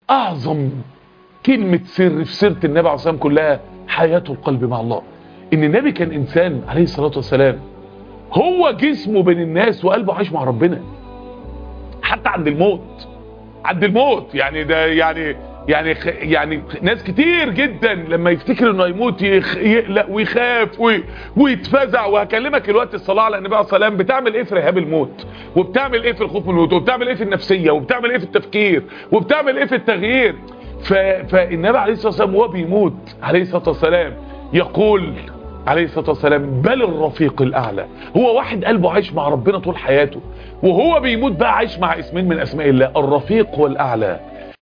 اعظم كلمة سر في سيرة النبي عليه الصلاة والسلام كلها حياة القلب مع الله ان النبي كان انسان عليه الصلاة والسلام هو جسمه بين الناس وقلبه عايش مع ربنا حتى عند الموت عند الموت يعني ده يعني يعني يعني ناس كتير جدا لما يفتكر انه يموت يقلق ويخاف ويتفزع وهكلمك الوقت الصلاه على النبي عليه الصلاه والسلام بتعمل ايه في رهاب الموت وبتعمل ايه في الخوف من الموت وبتعمل ايه في النفسيه وبتعمل ايه في التفكير وبتعمل ايه في التغيير فالنبي عليه الصلاه والسلام وهو بيموت عليه الصلاه والسلام يقول عليه الصلاة والسلام بل الرفيق الأعلى هو واحد قلبه عايش مع ربنا طول حياته وهو بيموت بقى عايش مع اسمين من أسماء الله الرفيق والأعلى